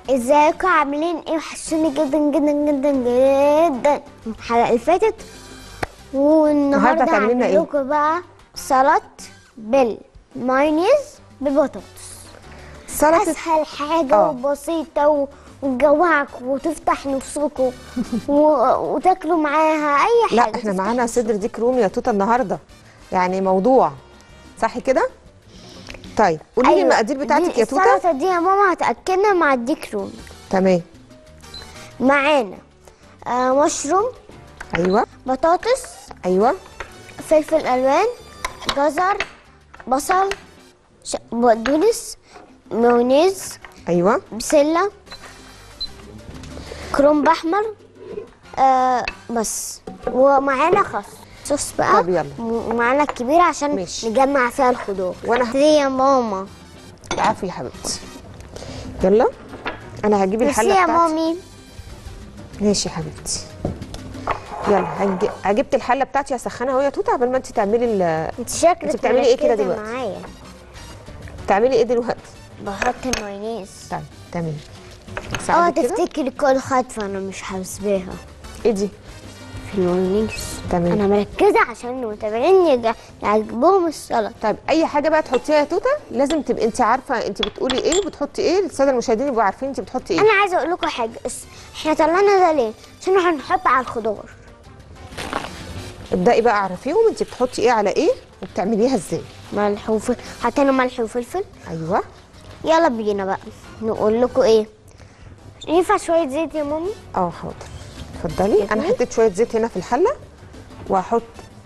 ازيكم عاملين ايه وحشوني جدا جدا جدا جدا الحلقه اللي فاتت والنهارده النهاردة هتعملي لنا هعمل إيه؟ لكم بقى سلطه بالمايونيز بالبطاطس سلطه اسهل حاجه آه. وبسيطه و... وتجوعك وتفتح نفسكم و... وتاكلوا معاها اي حاجه لا احنا تفتح معانا صدر ديك رومي يا توته النهارده يعني موضوع صح كده طيب قولي لي المقادير بتاعتك دي يا توته السلطه دي يا ماما هتاكلنا مع الديك رومي تمام معانا آه مشروم ايوه بطاطس ايوه فلفل الوان جزر بصل ش- بقدونس مايونيز ايوه بسله كرنب احمر آه بس ومعانا خس صوص بقى طب يلا. م- ومعانا الكبيره عشان ماشي. نجمع فيها الخضار وأنا ه- دي يا ماما العفو يا حبيبتي يلا انا هجيب بس الحله يا بتاعتي مامي ماشي يا حبيبتي يلا هنج... جبت الحله بتاعتي هسخنها اهو يا توته قبل ما انت تعملي ال... انت شكلك انت بتعملي ايه كده مركزة دلوقتي؟ معايا تعملي ايه دلوقتي بحط المايونيز طيب تمام اه ساعدك كده تفتكري كل خطوه انا مش حاسباها ايه دي في المايونيز تمام. انا مركزه عشان المتابعين يج- يعجبهم السلطه طيب اي حاجه بقى تحطيها يا توته لازم تبقي انت عارفه انت بتقولي ايه وبتحطي ايه الساده المشاهدين يبقوا عارفين انت بتحطي ايه انا عايزه اقول لكم حاجه بس احنا طلعنا ده ليه عشان احنا هنحط على الخضار ابدأي بقى اعرفيهم انت بتحطي ايه على ايه وبتعمليها ازاي ملح وفلفل حطينا ملح وفلفل ايوه يلا بينا بقى نقول لكم ايه ينفع شويه زيت يا مامي اه حاضر اتفضلي انا جميل. حطيت شويه زيت هنا في الحله وهحط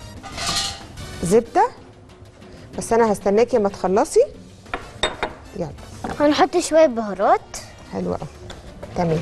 زبده بس انا هستناكي ما تخلصي يلا هنحط شويه بهارات حلو قوي تمام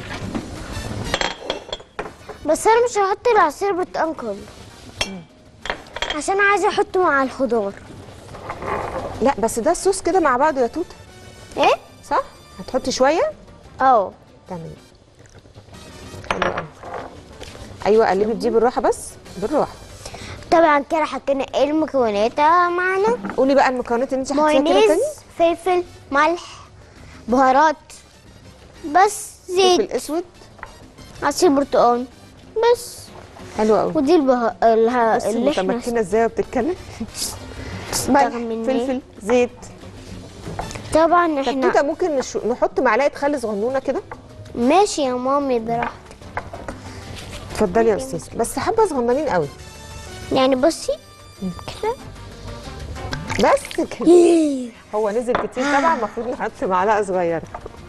بس انا مش هحط العصير برتقال كله عشان عايزه احطه مع الخضار لا بس ده الصوص كده مع بعضه يا توته ايه صح هتحطي شويه اه تمام حلو قوي ايوه قلبي دي بالراحه بس بالراحه طبعا كده حطينا ايه المكونات معانا قولي بقى المكونات اللي انت حطيتيها كده مايونيز تاني فلفل ملح بهارات بس زيت فلفل اسود عصير برتقال بس حلو قوي ودي البه... الها... بصي اللي احنا متمكنه ازاي وبتتكلم ملح استخدمناه. فلفل زيت طبعا طب احنا توته ممكن نش... نحط معلقه خل صغنونه كده ماشي يا مامي براحتك اتفضلي يا استاذ بس حبه صغننين قوي يعني بصي كده بس كده هو نزل كتير طبعا المفروض نحط معلقه صغيره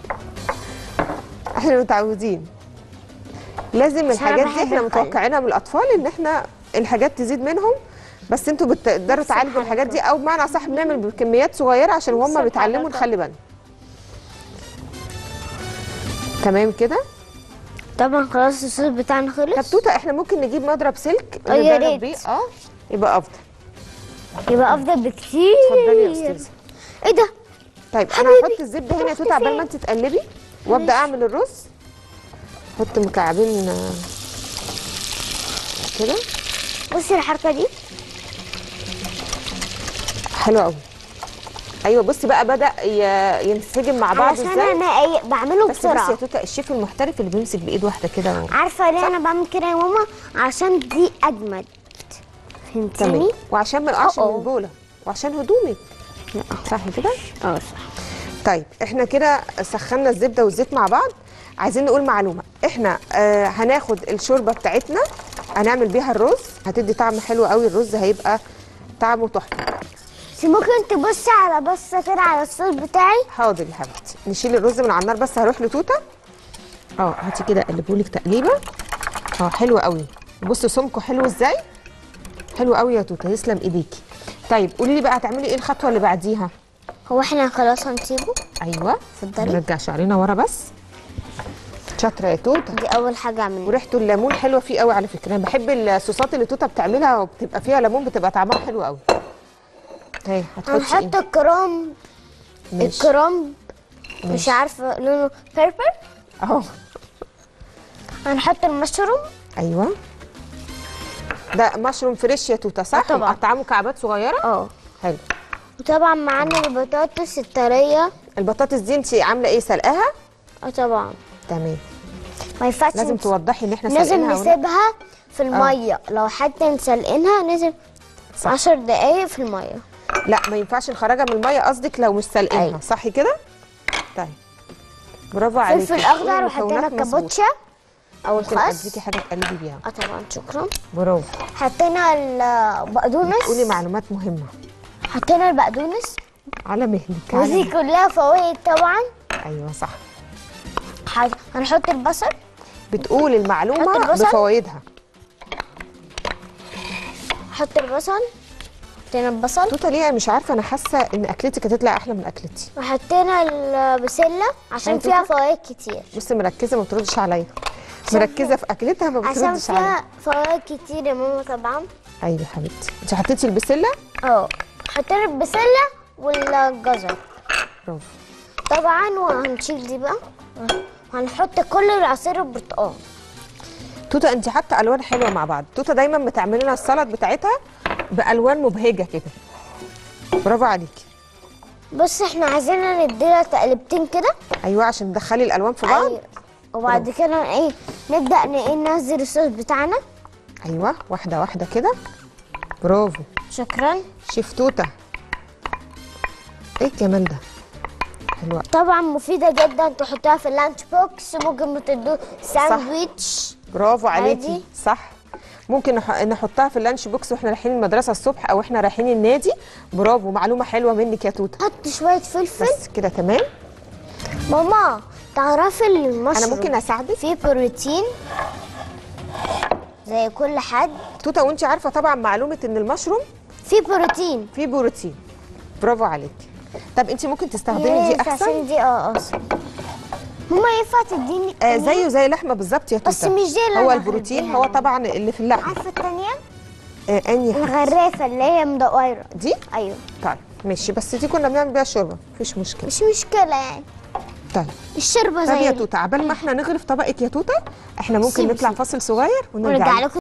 احنا متعودين لازم بس أنا الحاجات دي بحب احنا الخل. متوقعينها من الاطفال ان احنا الحاجات تزيد منهم بس انتوا بتقدروا تعالجوا الحاجات دي او بمعنى صح بنعمل بكميات صغيره عشان نفس هم بيتعلموا الحركة. نخلي بالنا تمام كده طبعا خلاص الصوص بتاعنا طب خلص توته احنا ممكن نجيب مضرب سلك اه يا ونضرب ريت. بيه اه يبقى افضل يبقى افضل بكتير اتفضلي يا استاذه ايه ده طيب انا حبيبي، هحط الزبده هنا يا رحت توته عبال فين؟ ما انت تقلبي وابدا اعمل الرز احط مكعبين آه، كده بصي الحركه دي حلو قوي ايوه بصي بقى بدا ي- ينسجم مع بعض علشان ازاي انا ايه بعمله بس بصي يا بسرعه توته الشيف المحترف اللي بيمسك بايد واحده كده و... عارفه ليه انا بعمل كده يا ماما عشان دي اجمد تمام فهمتني وعشان ما يقعش اه من اه. البوله وعشان هدومك صح كده اه صح طيب احنا كده سخنا الزبده والزيت مع بعض عايزين نقول معلومه احنا آه هناخد الشوربه بتاعتنا هنعمل بيها الرز هتدي طعم حلو قوي الرز هيبقى طعمه تحفه بس ممكن تبصي على بصه كده على الصوص بتاعي حاضر يا حبيبتي نشيل الرز من على النار بس هروح لتوته اه هاتي كده اقلبهولك تقليبه اه حلو قوي بصي سمكه حلو ازاي حلو قوي يا توته يسلم ايديكي طيب قولي لي بقى هتعملي ايه الخطوه اللي بعديها هو احنا خلاص هنسيبه ايوه اتفضلي. نرجع شعرنا ورا بس شاطره يا توته دي اول حاجه اعملها وريحته الليمون حلوه فيه قوي على فكره انا بحب الصوصات اللي توته بتعملها وبتبقى فيها ليمون بتبقى طعمها حلو قوي اهي هتحطي هنحط ايه الكرنب ماشي الكرنب مش عارفه لونه بيربل اهو هنحط المشروم ايوه ده مشروم فريش يا توته صح طبعا. مقطعاه مكعبات صغيره اه حلو وطبعا معانا البطاطس الطريه البطاطس دي انت عامله ايه سلقاها اه طبعا تمام ما ينفعش لازم نس- توضحي ان احنا لازم سلقينها ولا- نسيبها في الميه لو حتى نسلقينها لازم صح. عشر دقايق في الميه لا ما ينفعش نخرجها من الميه قصدك لو مش سلقينها أيوة. صح كده طيب برافو عليكي فلفل اخضر وحطينا المكونات مظبوطة. كابوتشا او ممكن الخس اديكي حاجه تقلبي بيها اه طبعا شكرا برافو حطينا البقدونس قولي معلومات مهمه حطينا البقدونس على مهلك ودي على كلها فوائد طبعا ايوه صح ح- هنحط البصل بتقول حط المعلومه البصل. بفوائدها حط البصل حطينا البصل توته ليه أنا مش عارفه انا حاسه ان اكلتك هتطلع احلى من اكلتي وحطينا البسله عشان أيوة فيها كده. فوائد كتير بصي مركزه ما بتردش عليا عشان مركزه في اكلتها ما عشان بتردش عليا فيها فوائد كتير يا ماما طبعا ايوه يا حبيبتي انت حطيتي البسله اه حطينا البسله والجزر برافو طبعا وهنشيل دي بقى وهنحط كل العصير البرتقال توته انت حاطه الوان حلوه مع بعض توته دايما بتعملي لنا السلطه بتاعتها بالوان مبهجه كده برافو عليكي بص احنا عايزينها نديها تقلبتين كده ايوه عشان تدخلي الالوان في بعض أيوة. وبعد كده ايه نبدا ن- ايه ننزل الصوص بتاعنا ايوه واحده واحده كده برافو شكرا شيف توته ايه الجمال ده حلوه طبعا مفيده جدا تحطها في اللانش بوكس ممكن تدوه ساندويتش برافو عليكي عادي. صح ممكن نح- نحطها في اللانش بوكس واحنا رايحين المدرسه الصبح او احنا رايحين النادي برافو معلومه حلوه منك يا توته حط شويه فلفل بس كده تمام ماما تعرفي المشروم انا ممكن اساعدك فيه بروتين زي كل حد توته وانت عارفه طبعا معلومه ان المشروم فيه بروتين فيه بروتين برافو عليكي طب انت ممكن تستخدمي دي يس، احسن عشان دي اه اصلا ماما ينفع تديني آه التانية؟ زيه زي اللحمه بالظبط يا توته بس مش دي اللي هو أنا البروتين هديها هو لك. طبعا اللي في اللحمه عارفه التانية آه اني حاجة. الغرافه اللي هي مدوره دي ايوه طيب ماشي بس دي كنا بنعمل بيها شوربه مفيش مشكله مش مشكله يعني طيب الشوربه طب زي يا ال- توته عبال ما احنا نغرف طبقك يا توته احنا ممكن سيب- نطلع سيب. فاصل صغير ونرجع ونرجع لكم. لكم